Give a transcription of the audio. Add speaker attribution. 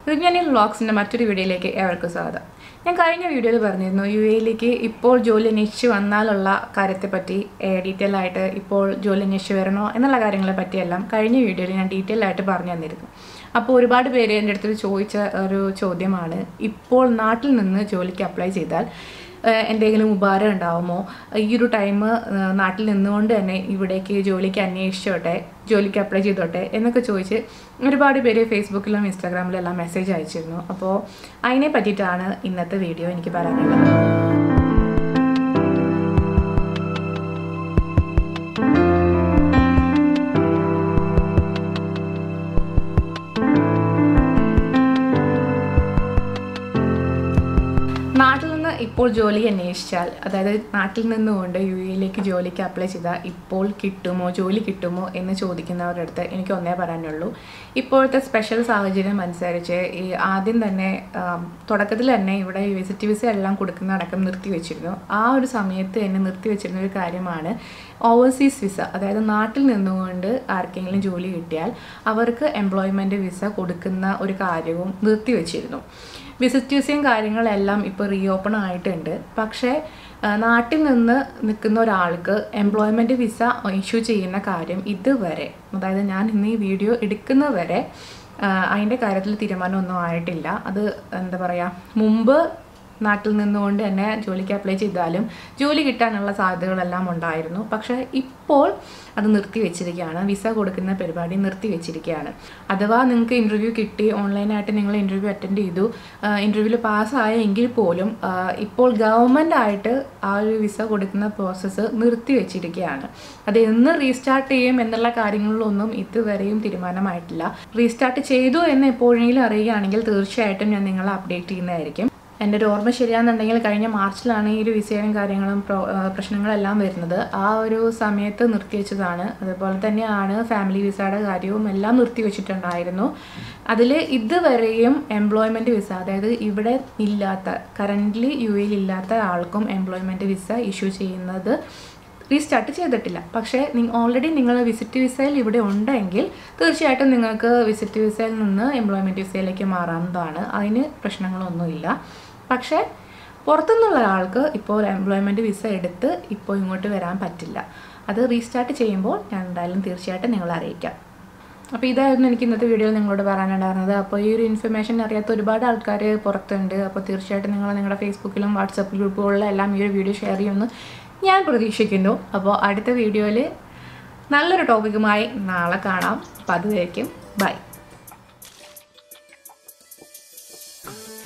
Speaker 1: റിവ്യാനിൽ വ്ളോഗ്സിൻ്റെ മറ്റൊരു വീഡിയോയിലേക്ക് ഏവർക്കും സ്വാഗതം ഞാൻ കഴിഞ്ഞ വീഡിയോയിൽ പറഞ്ഞിരുന്നു യു എയിലേക്ക് ഇപ്പോൾ ജോലി അന്വേഷിച്ച് വന്നാലുള്ള കാര്യത്തെപ്പറ്റി ഡീറ്റെയിൽ ആയിട്ട് ഇപ്പോൾ ജോലി അന്വേഷിച്ച് വരണോ എന്നുള്ള കാര്യങ്ങളെ പറ്റിയെല്ലാം കഴിഞ്ഞ വീഡിയോയിൽ ഞാൻ ഡീറ്റെയിൽ ആയിട്ട് പറഞ്ഞു തന്നിരുന്നു അപ്പോൾ ഒരുപാട് പേര് എൻ്റെ അടുത്ത് ചോദിച്ച ഒരു ചോദ്യമാണ് ഇപ്പോൾ നാട്ടിൽ നിന്ന് ജോലിക്ക് അപ്ലൈ ചെയ്താൽ ഏഹ് എന്തെങ്കിലും ഉപകാരം ഉണ്ടാവുമോ ഈ ഒരു ടൈം നാട്ടിൽ നിന്നുകൊണ്ട് തന്നെ ഇവിടേക്ക് ജോലിക്ക് അന്വേഷിച്ചോട്ടെ ജോലിക്ക് അപ്ലൈ ചെയ്തോട്ടെ എന്നൊക്കെ ചോദിച്ച് ഒരുപാട് പേര് ഫേസ്ബുക്കിലും ഇൻസ്റ്റാഗ്രാമിലും എല്ലാം മെസ്സേജ് അയച്ചിരുന്നു അപ്പോൾ അതിനെ പറ്റിയിട്ടാണ് ഇന്നത്തെ വീഡിയോ എനിക്ക് പറയാനുള്ളത് നാട്ടിൽ നിന്ന് ഇപ്പോൾ ജോലി അന്വേഷിച്ചാൽ അതായത് നാട്ടിൽ നിന്നുകൊണ്ട് യു എയിലേക്ക് ജോലിക്ക് അപ്ലൈ ചെയ്താൽ ഇപ്പോൾ കിട്ടുമോ ജോലി കിട്ടുമോ എന്ന് ചോദിക്കുന്നവരുടെ അടുത്ത് എനിക്ക് ഒന്നേ പറയാനുള്ളൂ ഇപ്പോഴത്തെ സ്പെഷ്യൽ സാഹചര്യം അനുസരിച്ച് ഈ ആദ്യം തന്നെ ആം, തുടക്കത്തിൽ തന്നെ ഇവിടെ വിസിറ്റ് വിസ എല്ലാം കൊടുക്കുന്ന അടക്കം നിർത്തിവെച്ചിരുന്നു ആ ഒരു സമയത്ത് തന്നെ നിർത്തിവെച്ചിരുന്ന ഒരു കാര്യമാണ് ഓവർസീസ് വിസ അതായത് നാട്ടിൽ നിന്നുകൊണ്ട് ആർക്കെങ്കിലും ജോലി കിട്ടിയാൽ അവർക്ക് എംപ്ലോയ്മെൻറ്റ് വിസ കൊടുക്കുന്ന ഒരു കാര്യവും നിർത്തിവെച്ചിരുന്നു വിസിറ്റ് വിസയും കാര്യങ്ങളെല്ലാം ഇപ്പോൾ റീ ഓപ്പൺ ആയിട്ടുണ്ട് പക്ഷേ ആ, നാട്ടിൽ നിന്ന് നിൽക്കുന്ന ഒരാൾക്ക് എംപ്ലോയ്മെൻറ്റ് വിസ ഇഷ്യൂ ചെയ്യുന്ന കാര്യം ഇതുവരെ അതായത് ഞാൻ ഇന്ന് ഈ വീഡിയോ എടുക്കുന്നവരെ അതിൻ്റെ കാര്യത്തിൽ തീരുമാനമൊന്നും ആയിട്ടില്ല അത് എന്താ പറയുക മുമ്പ് നാട്ടിൽ നിന്നുകൊണ്ട് തന്നെ ജോലിക്ക് അപ്ലൈ ചെയ്താലും ജോലി കിട്ടാനുള്ള സാധ്യതകളെല്ലാം ഉണ്ടായിരുന്നു പക്ഷേ ഇപ്പോൾ അത് നിർത്തി വെച്ചിരിക്കുകയാണ് വിസ കൊടുക്കുന്ന പരിപാടി നിർത്തി വെച്ചിരിക്കുകയാണ് അഥവാ നിങ്ങൾക്ക് ഇൻ്റർവ്യൂ കിട്ടി ഓൺലൈനായിട്ട് നിങ്ങൾ ഇൻ്റർവ്യൂ അറ്റൻഡ് ചെയ്തു ഇൻ്റർവ്യൂവിൽ പാസ്സായ എങ്കിൽ പോലും ആ, ഇപ്പോൾ ഗവൺമെൻറ് ആയിട്ട് ആ ഒരു വിസ കൊടുക്കുന്ന പ്രോസസ്സ് നിർത്തി വെച്ചിരിക്കുകയാണ് അത് എന്ന് റീസ്റ്റാർട്ട് ചെയ്യും എന്നുള്ള കാര്യങ്ങളിലൊന്നും ഇതുവരെയും തീരുമാനമായിട്ടില്ല റീസ്റ്റാർട്ട് ചെയ്തു എന്ന് എപ്പോഴെങ്കിലും അറിയുകയാണെങ്കിൽ തീർച്ചയായിട്ടും ഞാൻ നിങ്ങളെ അപ്ഡേറ്റ് ചെയ്യുന്നതായിരിക്കും എൻ്റെ ഒരു ഓർമ്മ ശരിയാണെന്നുണ്ടെങ്കിൽ കഴിഞ്ഞ മാർച്ചിലാണ് ഈ ഒരു വിസയും കാര്യങ്ങളും പ്രോ- ആ, പ്രശ്നങ്ങളെല്ലാം വരുന്നത് ആ ഒരു സമയത്ത് നിർത്തിവെച്ചതാണ് അതുപോലെ തന്നെയാണ് ഫാമിലി വിസയുടെ കാര്യവും എല്ലാം നിർത്തിവെച്ചിട്ടുണ്ടായിരുന്നു അതിൽ ഇതുവരെയും എംപ്ലോയ്മെൻറ്റ് വിസ അതായത് ഇവിടെ ഇല്ലാത്ത കറൻ്റ്ലി യു എയിൽ ഇല്ലാത്ത ആൾക്കും എംപ്ലോയ്മെൻറ്റ് വിസ ഇഷ്യൂ ചെയ്യുന്നത് റീസ്റ്റാർട്ട് ചെയ്തിട്ടില്ല പക്ഷേ ഓൾറെഡി നിങ്ങൾ വിസിറ്റ് വിസയിൽ ഇവിടെ ഉണ്ടെങ്കിൽ തീർച്ചയായിട്ടും നിങ്ങൾക്ക് വിസിറ്റ് വിസയിൽ നിന്ന് എംപ്ലോയ്മെൻറ്റ് വിസയിലേക്ക് മാറാവുന്നതാണ് അതിന് പ്രശ്നങ്ങളൊന്നുമില്ല പക്ഷേ പുറത്തുനിന്നുള്ള ഒരാൾക്ക് ഇപ്പോൾ എംപ്ലോയ്മെൻറ്റ് വിസ എടുത്ത് ഇപ്പോൾ ഇങ്ങോട്ട് വരാൻ പറ്റില്ല അത് റീസ്റ്റാർട്ട് ചെയ്യുമ്പോൾ ഞാൻ എന്തായാലും തീർച്ചയായിട്ടും നിങ്ങളെ അറിയിക്കാം അപ്പോൾ ഇതായിരുന്നു എനിക്ക് ഇന്നത്തെ വീഡിയോയിൽ നിങ്ങളോട് പറയാനുണ്ടായിരുന്നത് അപ്പോൾ ഈ ഒരു ഇൻഫർമേഷൻ അറിയാത്ത ഒരുപാട് ആൾക്കാർ പുറത്തുണ്ട് അപ്പോൾ തീർച്ചയായിട്ടും നിങ്ങൾ നിങ്ങളുടെ ഫേസ്ബുക്കിലും വാട്സപ്പ് ഗ്രൂപ്പുകളിലും എല്ലാം ഈ ഒരു വീഡിയോ ഷെയർ ചെയ്യുമെന്ന് ഞാൻ പ്രതീക്ഷിക്കുന്നു അപ്പോൾ അടുത്ത വീഡിയോയിൽ നല്ലൊരു ടോപ്പിക്കുമായി നാളെ കാണാം അപ്പോൾ അതുവരേക്കും ബൈ